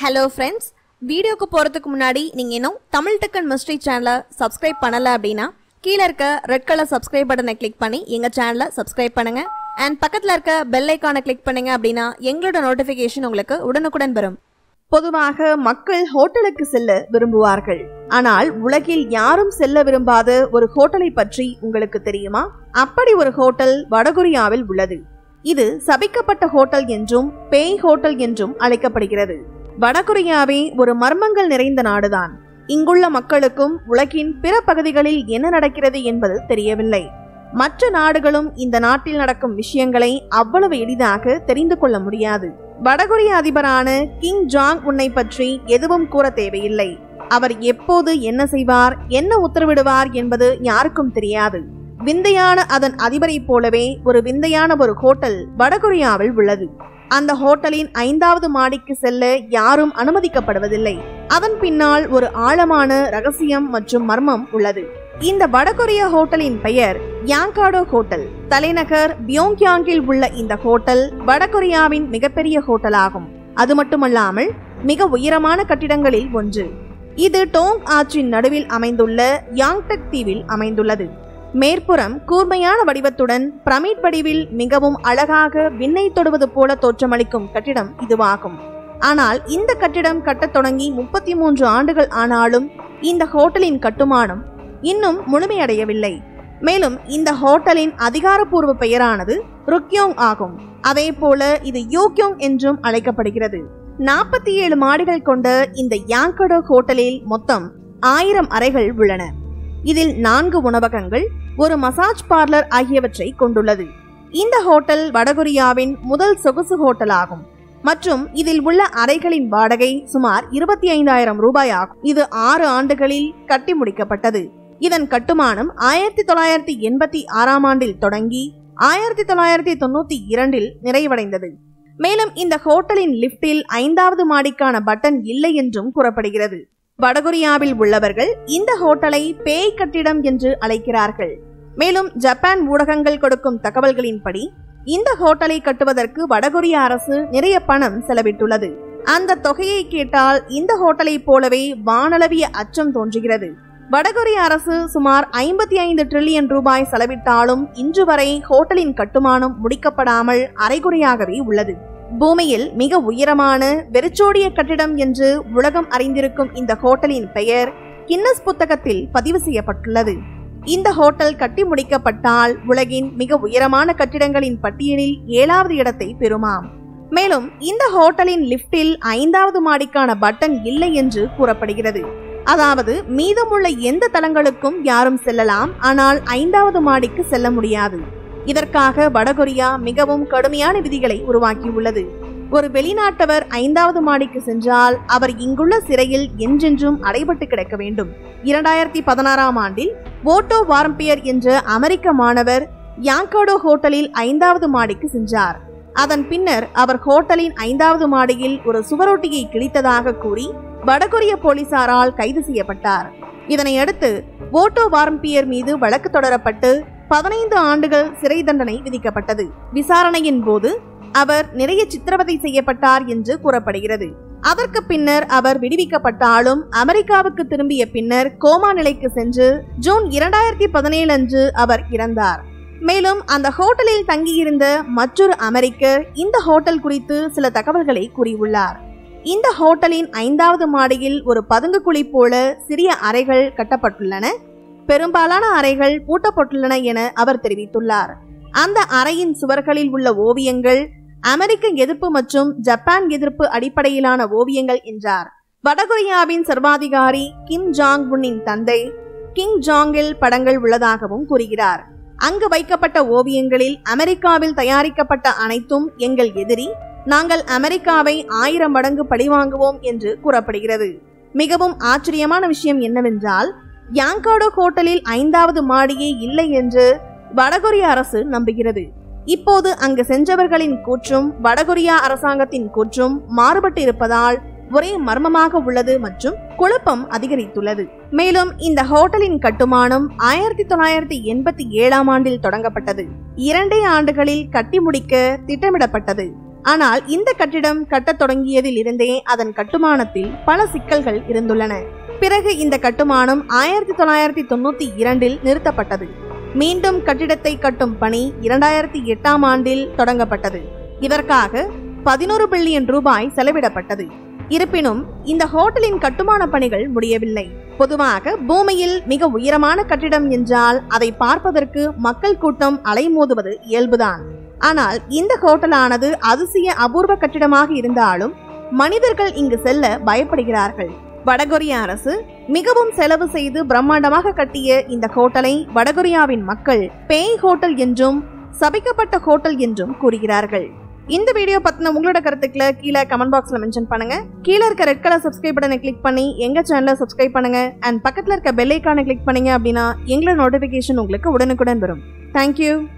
hello friends வீடியோக்கு போகிறதுக்கு முன்னாடி நீங்கள் இன்னும் தமிழ் டெக்கன் மிஸ்ட்ரி சேனலை சப்ஸ்கிரைப் பண்ணலை அப்படின்னா கீழே இருக்க ரெட் கலர் சப்ஸ்கிரைப் பட்டனை கிளிக் பண்ணி எங்கள் சேனலை சப்ஸ்கிரைப் பண்ணுங்க அண்ட் பக்கத்தில் இருக்க பெல் ஐக்கானை கிளிக் பண்ணுங்க அப்படின்னா எங்களோட நோட்டிஃபிகேஷன் உங்களுக்கு உடனுக்குடன் வரும் பொதுவாக மக்கள் ஹோட்டலுக்கு செல்ல விரும்புவார்கள் ஆனால் உலகில் யாரும் செல்ல விரும்பாத ஒரு ஹோட்டலை பற்றி உங்களுக்கு தெரியுமா அப்படி ஒரு ஹோட்டல் வடகொரியாவில் உள்ளது இது சபிக்கப்பட்ட ஹோட்டல் என்றும் பேய் ஹோட்டல் என்றும் அழைக்கப்படுகிறது வடகொரியாவே ஒரு மர்மங்கள் நிறைந்த நாடுதான் இங்குள்ள மக்களுக்கும் உலகின் பிற பகுதிகளில் என்ன நடக்கிறது என்பது தெரியவில்லை மற்ற நாடுகளும் இந்த நாட்டில் நடக்கும் விஷயங்களை அவ்வளவு எளிதாக தெரிந்து கொள்ள முடியாது வடகொரிய அதிபரான கிங் ஜாங் உன்னை பற்றி எதுவும் கூற தேவையில்லை அவர் எப்போது என்ன செய்வார் என்ன உத்தரவிடுவார் என்பது யாருக்கும் தெரியாது விந்தையான அதன் அதிபரைப் போலவே ஒரு விந்தையான ஒரு ஹோட்டல் வடகொரியாவில் உள்ளது அந்த ஹோட்டலின் ஐந்தாவது மாடிக்கு செல்ல யாரும் அனுமதிக்கப்படுவதில்லை அதன் பின்னால் ஒரு ஆழமான ரகசியம் மற்றும் மர்மம் உள்ளது இந்த வடகொரிய ஹோட்டலின் பெயர் யாங்காடோ ஹோட்டல் தலைநகர் பியோங்யாங்கில் உள்ள இந்த ஹோட்டல் வடகொரியாவின் மிகப்பெரிய ஹோட்டலாகும் அது மட்டுமல்லாமல் மிக உயரமான கட்டிடங்களில் ஒன்று இது டோங் ஆற்றின் நடுவில் அமைந்துள்ள யாங்டக் தீவில் அமைந்துள்ளது மேற்புறம் கூர்மையான வடிவத்துடன் பிரமிட் வடிவில் மிகவும் அழகாக விண்ணை தொடுவது போல தோற்றமளிக்கும் கட்டிடம் இதுவாகும் ஆனால் இந்த கட்டிடம் கட்டத் தொடங்கி முப்பத்தி மூன்று ஆண்டுகள் ஆனாலும் இந்த ஹோட்டலின் கட்டுமானம் இன்னும் முழுமையடையவில்லை மேலும் இந்த ஹோட்டலின் அதிகாரப்பூர்வ பெயரானது ருக்யோங் ஆகும் அதே போல இது யூக்யோங் என்றும் அழைக்கப்படுகிறது நாற்பத்தி ஏழு மாடிகள் கொண்ட இந்த யாங்கடோ ஹோட்டலில் மொத்தம் ஆயிரம் அறைகள் உள்ளன இதில் நான்கு உணவகங்கள் ஒரு மசாஜ் பார்லர் ஆகியவற்றை கொண்டுள்ளது இந்த ஹோட்டல் வடகொரியாவின் முதல் சொகுசு ஹோட்டல் ஆகும் மற்றும் இதில் உள்ள அறைகளின் வாடகை சுமார் இருபத்தி ஐந்தாயிரம் ரூபாய் ஆகும் இது ஆறு ஆண்டுகளில் கட்டி முடிக்கப்பட்டது இதன் கட்டுமானம் ஆயிரத்தி தொள்ளாயிரத்தி எண்பத்தி ஆறாம் ஆண்டில் தொடங்கி ஆயிரத்தி தொள்ளாயிரத்தி தொண்ணூத்தி இரண்டில் நிறைவடைந்தது மேலும் இந்த ஹோட்டலின் லிப்டில் ஐந்தாவது மாடிக்கான பட்டன் இல்லை என்றும் கூறப்படுகிறது வடகொரியாவில் உள்ளவர்கள் இந்த ஹோட்டலை பேய் கட்டிடம் என்று அழைக்கிறார்கள் மேலும் ஜப்பான் ஊடகங்கள் கொடுக்கும் தகவல்களின்படி இந்த ஹோட்டலை கட்டுவதற்கு வடகொரிய அரசு நிறைய பணம் செலவிட்டுள்ளது அந்த தொகையை கேட்டால் இந்த ஹோட்டலை போலவே வானளவிய அச்சம் தோன்றுகிறது வடகொரிய அரசு சுமார் ஐம்பத்தி ஐந்து டிரில்லியன் ரூபாய் செலவிட்டாலும் இன்று வரை ஹோட்டலின் கட்டுமானம் முடிக்கப்படாமல் அரைகுறையாகவே உள்ளது பூமியில் மிக உயரமான வெறிச்சோடிய கட்டிடம் என்று உலகம் அறிந்திருக்கும் இந்த ஹோட்டலின் பெயர் கின்னஸ் புத்தகத்தில் பதிவு செய்யப்பட்டுள்ளது இந்த ஹோட்டல் கட்டி முடிக்கப்பட்டால் உலகின் மிக உயரமான கட்டிடங்களின் பட்டியலில் ஏழாவது இடத்தை பெறுமாம் மேலும் இந்த ஹோட்டலின் லிப்டில் ஐந்தாவது மாடிக்கான பட்டன் இல்லை என்று கூறப்படுகிறது அதாவது மீதமுள்ள எந்த தளங்களுக்கும் யாரும் செல்லலாம் ஆனால் ஐந்தாவது மாடிக்கு செல்ல முடியாது இதற்காக வடகொரியா மிகவும் கடுமையான விதிகளை உருவாக்கியுள்ளது ஒரு வெளிநாட்டவர் ஐந்தாவது மாடிக்கு சென்றால் அவர் இங்குள்ள சிறையில் என்றென்றும் அடைபட்டு கிடக்க வேண்டும் இரண்டாயிரத்தி பதினாறாம் ஆண்டில் ஓட்டோ வாரம்பியர் என்ற அமெரிக்க மாணவர் யாங்காடோ ஹோட்டலில் ஐந்தாவது மாடிக்கு சென்றார் அதன் பின்னர் அவர் ஹோட்டலின் ஐந்தாவது மாடியில் ஒரு சுவரொட்டியை கிழித்ததாக கூறி வடகொரிய போலீசாரால் கைது செய்யப்பட்டார் இதனையடுத்து ஓட்டோ வாரம்பியர் மீது வழக்கு தொடரப்பட்டு பதினைந்து ஆண்டுகள் சிறை தண்டனை விதிக்கப்பட்டது விசாரணையின் போது அவர் நிறைய சித்திரவதை செய்யப்பட்டார் என்று கூறப்படுகிறது அதற்கு பின்னர் அவர் விடுவிக்கப்பட்டாலும் அமெரிக்காவுக்கு திரும்பிய பின்னர் கோமா நிலைக்கு சென்று ஜூன் இரண்டாயிரத்தி பதினேழு அன்று அவர் இறந்தார் மேலும் அந்த ஹோட்டலில் தங்கியிருந்த மற்றொரு அமெரிக்கர் இந்த ஹோட்டல் குறித்து சில தகவல்களை கூறியுள்ளார் இந்த ஹோட்டலின் ஐந்தாவது மாடியில் ஒரு பதுங்கு குழி போல சிறிய அறைகள் கட்டப்பட்டுள்ளன பெரும்பாலான அறைகள் பூட்டப்பட்டுள்ளன என அவர் தெரிவித்துள்ளார் அந்த அறையின் சுவர்களில் உள்ள ஓவியங்கள் அமெரிக்க எதிர்ப்பு மற்றும் ஜப்பான் எதிர்ப்பு அடிப்படையிலான ஓவியங்கள் என்றார் வடகொரியாவின் சர்வாதிகாரி கிம் ஜாங் உன்னின் தந்தை கிங் ஜாங்கில் படங்கள் உள்ளதாகவும் கூறுகிறார் அங்கு வைக்கப்பட்ட ஓவியங்களில் அமெரிக்காவில் தயாரிக்கப்பட்ட அனைத்தும் எங்கள் எதிரி நாங்கள் அமெரிக்காவை ஆயிரம் மடங்கு பழிவாங்குவோம் என்று கூறப்படுகிறது மிகவும் ஆச்சரியமான விஷயம் என்னவென்றால் யாங்காடோ ஹோட்டலில் ஐந்தாவது மாடியே இல்லை என்று வடகொரிய அரசு நம்புகிறது இப்போது அங்கு சென்றவர்களின் கூற்றும் வடகொரியா அரசாங்கத்தின் கூற்றும் மாறுபட்டு இருப்பதால் ஒரே மர்மமாக உள்ளது மற்றும் குழப்பம் அதிகரித்துள்ளது மேலும் இந்த ஹோட்டலின் கட்டுமானம் ஆயிரத்தி தொள்ளாயிரத்தி எண்பத்தி ஏழாம் ஆண்டில் தொடங்கப்பட்டது இரண்டே ஆண்டுகளில் கட்டி முடிக்க திட்டமிடப்பட்டது ஆனால் இந்த கட்டிடம் கட்டத் தொடங்கியதில் இருந்தே அதன் கட்டுமானத்தில் பல சிக்கல்கள் இருந்துள்ளன பிறகு இந்த கட்டுமானம் ஆயிரத்தி தொள்ளாயிரத்தி தொண்ணூத்தி இரண்டில் நிறுத்தப்பட்டது மீண்டும் கட்டிடத்தை கட்டும் பணி இரண்டாயிரத்தி எட்டாம் ஆண்டில் தொடங்கப்பட்டது இதற்காக பதினோரு பில்லியன் ரூபாய் செலவிடப்பட்டது இருப்பினும் இந்த ஹோட்டலின் கட்டுமான பணிகள் முடியவில்லை பொதுவாக பூமியில் மிக உயரமான கட்டிடம் என்றால் அதை பார்ப்பதற்கு மக்கள் கூட்டம் அலைமோதுவது இயல்புதான் ஆனால் இந்த ஹோட்டலானது அதிசய அபூர்வ கட்டிடமாக இருந்தாலும் மனிதர்கள் இங்கு செல்ல பயப்படுகிறார்கள் வடகொரிய அரசு மிகவும் செலவு செய்து பிரம்மாண்டமாக கட்டிய இந்த ஹோட்டலை வடகொரியாவின் மக்கள் பேய் ஹோட்டல் என்றும் சபிக்கப்பட்ட ஹோட்டல் என்றும் கூறுகிறார்கள் இந்த வீடியோ பத்தின உங்களோட கருத்துக்களை கீழே கமெண்ட் பாக்ஸ்ல மென்ஷன் பண்ணுங்க கீழே இருக்க ரெட் கலர் சப்ஸ்கிரைப் பட்டனை கிளிக் பண்ணி எங்க சேனலை சப்ஸ்கிரைப் பண்ணுங்க அண்ட் பக்கத்துல இருக்க பெல் ஐக்கானை கிளிக் பண்ணீங்க அப்படின்னா எங்களோட நோட்டிபிகேஷன் உங்களுக்கு உடனுக்குடன் வரும் தேங்க்யூ